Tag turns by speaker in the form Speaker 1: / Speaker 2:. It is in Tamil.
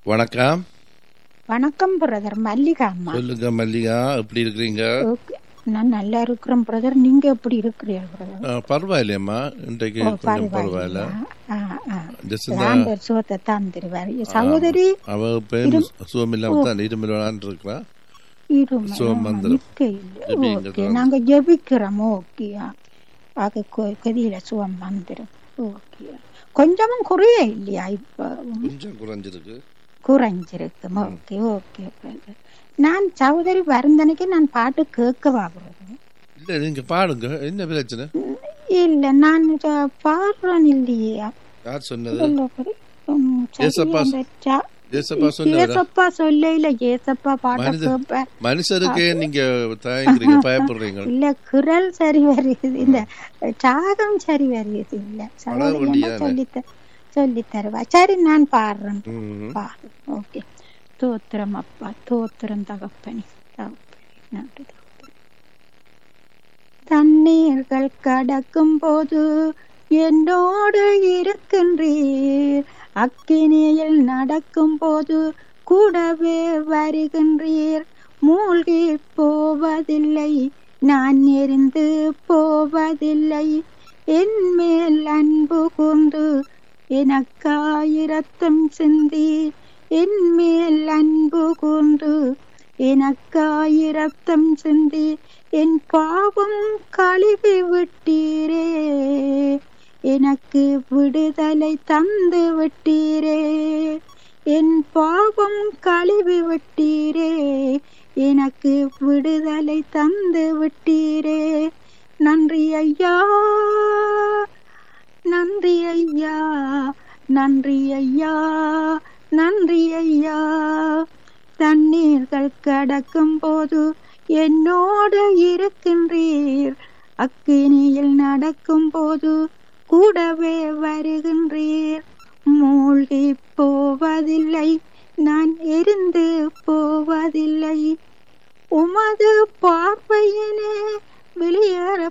Speaker 1: வணக்கம்
Speaker 2: வணக்கம் பிரதர் மல்லிகா அம்மா
Speaker 1: சொல்லுங்க மல்லிகா எப்படி இருக்கிறீங்க
Speaker 2: ஓகே நான் நல்லா இருக்கிறேன் பிரதர் நீங்க எப்படி இருக்கிறீர்கள் பிரதர்
Speaker 1: ஆ, பரவாயில்லையம்மா இன்றைக்கு கொஞ்சம் பரவாயில்ல Just இந்த-
Speaker 2: ஆண்டவர் சுகத்தை தந்துருவார் சகோதரி
Speaker 1: அவ பேர் சுகம் இல்லாம தான் இருமல் விளாண்டு இருக்கிறா
Speaker 2: இருமல்
Speaker 1: சுகம் வந்துரும்.
Speaker 2: நிக்க இல்லை
Speaker 1: ஜெபிங்க
Speaker 2: ஓகே நாங்க ஜெபிக்கிறோம் ஓகே அது கதியில சுகம் வந்துடும் ஓகே கொஞ்சமும் குறைய இல்லையா இப்ப
Speaker 1: கொஞ்சம் குறைஞ்சிருக்கு
Speaker 2: குறைஞ்சிருக்கு ஓகே ஓகே பிரதர் நான் சகோதரி வருந்தனைக்கு நான் பாட்டு கேட்கவா பிரதர்
Speaker 1: இல்ல நீங்க பாடுங்க என்ன பிரச்சனை
Speaker 2: இல்ல நான் இத பாடுறேன் இல்லையா
Speaker 1: யார் சொன்னது
Speaker 2: இல்ல பிரதர். உம், சரி,
Speaker 1: ஏசப்பா
Speaker 2: அந்த ச-
Speaker 1: ஏசப்பா சொன்னதா
Speaker 2: ஏசப்பா சொல்ல இல்ல ஏசப்பா பாட்ட
Speaker 1: மனித-
Speaker 2: கேட்பேன்
Speaker 1: மனுஷருக்கே நீங்க தயங்குறீங்க பயப்படுறீங்க
Speaker 2: இல்ல குரல் சரி வருது இல்ல சாகம் சரி வருது இல்ல சகோதரி
Speaker 1: வேண்டியதானே?
Speaker 2: என்ன சொல்லி த- சொல்லி தருவா சரி நான் பாடுறேன்
Speaker 1: ம்.
Speaker 2: பாடு ஓகே தோத்திரம் அப்பா தோத்திரம் தகப்பனி தகப்பனி நன்றி தகப்பனே. தண்ணீர்கள் கடக்கும் போது என்னோடு இருக்கின்றீர் அக்கினியில் நடக்கும் போது கூடவே வருகின்றீர் மூழ்கி போவதில்லை நான் எரிந்து போவதில்லை என் மேல் அன்பு கூர்ந்து எனக்காயிரத்தம் சிந்தி என் மேல் அன்பு கூர்ந்து எனக்காயிரத்தம் சிந்தி என் பாவம் கழுவி விட்டீரே எனக்கு விடுதலை தந்து விட்டீரே என் பாவம் கழுவி விட்டீரே எனக்கு விடுதலை தந்து விட்டீரே நன்றி ஐயா நன்றி ஐயா நன்றி ஐயா நன்றி ஐயா தண்ணீர்கள் கடக்கும் போது என்னோடு இருக்கின்றீர் அக்கினியில் நடக்கும் போது கூடவே வருகின்றீர் மூழ்கி போவதில்லை நான் எரிந்து போவதில்லை உமது பார்வையினே வெளியேற